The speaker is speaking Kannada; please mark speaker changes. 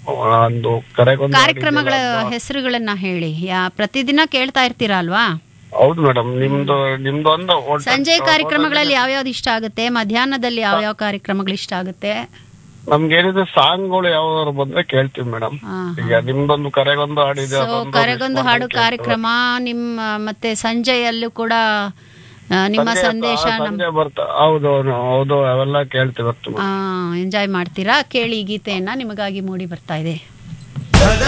Speaker 1: ಒಂದು ಕರೆಗೊಂದು
Speaker 2: ಕಾರ್ಯಕ್ರಮಗಳ
Speaker 1: ಹಾಡಿದೆಯಲ್ಲ ಅಲ್ವಾ?
Speaker 2: ಹೆಸರುಗಳನ್ನ ಹೇಳಿ ಯಾ ಪ್ರತಿದಿನ ಕೇಳ್ತಾ ಇರ್ತೀರಾ ಅಲ್ವಾ
Speaker 1: ಹೌದು ಮೇಡಮ್ ನಿಮ್ದು ನಿಮ್ದು ಒಂದು ಒಟ್ಟು-
Speaker 2: ಸಂಜೆ ಕಾರ್ಯಕ್ರಮಗಳಲ್ಲಿ ಯಾವ್ಯಾವ್ದು ಇಷ್ಟ ಆಗುತ್ತೆ ಮಧ್ಯಾಹ್ನದಲ್ಲಿ ಯಾವ್ಯಾವ ಕಾರ್ಯಕ್ರಮಗಳು ಇಷ್ಟ ಆಗುತ್ತೆ
Speaker 1: ನಮ್ಗೇನಿದೆ ಸಾಂಗ್ಗಳು ಯಾವ್ದಾದ್ರು ಬಂದ್ರೆ ಕೇಳ್ತೀವಿ ಮೇಡಮ್
Speaker 2: ಹಾ,
Speaker 1: ಈಗ ನಿಮ್ದೊಂದು ಕರೆಗೊಂದು ಹಾಡಿದೆ
Speaker 2: ಸೊ
Speaker 1: ಅದೊಂದು
Speaker 2: ಕರೆಗೊಂದು
Speaker 1: miss
Speaker 2: ಹಾಡು
Speaker 1: ಮಾಡ್ದಂಗೆ
Speaker 2: ಕಾರ್ಯಕ್ರಮ ನಿಮ್ಮ ಮತ್ತೆ ಸಂಜೆಯಲ್ಲೂ ಕೂಡ ಆ, ನಿಮ್ಮ
Speaker 1: ಸಂಜೆ
Speaker 2: ಸಂದೇಶ
Speaker 1: ಆ, ಸಂಜೆ ಬರ್ತಾ ಹೌದು ಹೌದು, ಹೌದು ಅವೆಲ್ಲ ಕೇಳ್ತೀವಿ ಬರ್ತೀವಿ
Speaker 2: ಎಂಜಾಯ್ ಮಾಡ್ತೀರಾ ಕೇಳಿ ಈ ಗೀತೆಯನ್ನ ನಿಮಗಾಗಿ ಮೂಡಿ ಬರ್ತಾ ಇದೆ